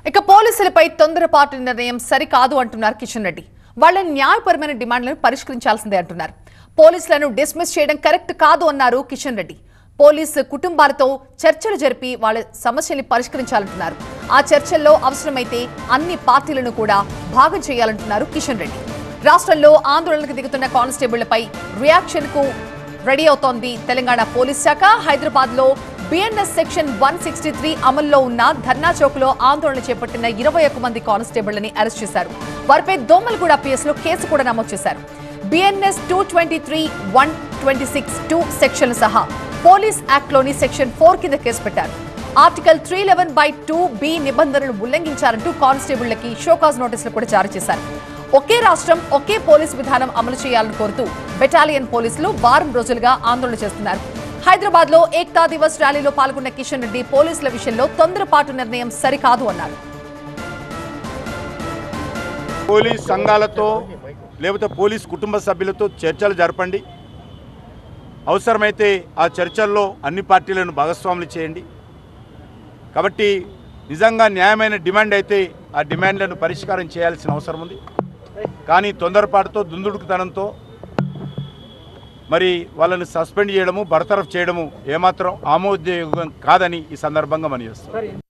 ఇక పోలీసులపై తొందరపాటు నిర్ణయం సరికాదు అంటున్నారు కిషన్ రెడ్డి వాళ్ళ న్యాయపరమైన డిమాండ్లను పరిష్కరించాల్సిందే అంటున్నారు పోలీసులను డిస్మిస్ చేయడం కరెక్ట్ కాదు అన్నారు కిషన్ రెడ్డి పోలీసు కుటుంబాలతో చర్చలు జరిపి వాళ్ళ సమస్యల్ని పరిష్కరించాలంటున్నారు ఆ చర్చల్లో అవసరమైతే అన్ని పార్టీలను కూడా భాగం చేయాలంటున్నారు కిషన్ రెడ్డి రాష్ట్రంలో ఆందోళనకు దిగుతున్న కానిస్టేబుళ్లపై రియాక్షన్ కు రెడీ అవుతోంది తెలంగాణ పోలీస్ శాఖ హైదరాబాద్ లో BNS section one sixty three అమల్లో ఉన్న ధర్నా చౌక్ లో ఆందోళన చేపట్టిన ఇరవై ఒక్క మంది కానిస్టేబుళ్లని అరెస్ట్ చేశారు వారిపై దోమలగూడ పిఎస్ లో కేసు కూడా నమోదు చేశారు BNS two twenty three one twenty six two సెక్షన్లు సహా పోలీస్ యాక్ట్ లోని సెక్షన్ ఫోర్ కింద కేసు పెట్టారు article three eleven by two B నిబంధనలు ఉల్లంఘించారంటూ కానిస్టేబుళ్లకి షోకాజ్ నోటీసులు కూడా జారీ చేశారు ఒకే రాష్ట్రం ఒకే పోలీస్ విధానం అమలు చేయాలని కోరుతూ బెటాలియన్ పోలీసులు వారం రోజులుగా ఆందోళన చేస్తున్నారు హైదరాబాద్ లో ఏక్తా దివస్ ర్యాలీలో పాల్గొన్న కిషన్ రెడ్డి పోలీసుల విషయంలో తొందరపాటు నిర్ణయం సరికాదు అన్నారు పోలీస్ సంఘాలతో లేకపోతే పోలీస్ కుటుంబ సభ్యులతో చర్చలు జరపండి అవసరమైతే ఆ చర్చల్లో అన్ని పార్టీలను భాగస్వాములు చేయండి కాబట్టి నిజంగా న్యాయమైన డిమాండ్ అయితే ఆ డిమాండ్లను పరిష్కారం చేయాల్సిన అవసరం ఉంది కానీ తొందరపాటుతో దుందుడుకుతనంతో మరి వాళ్ళని సస్పెండ్ చేయడము బర్తరఫ్ చేయడము ఏమాత్రం ఆమోదయోగం కాదని ఈ సందర్భంగా మనం చేస్తాం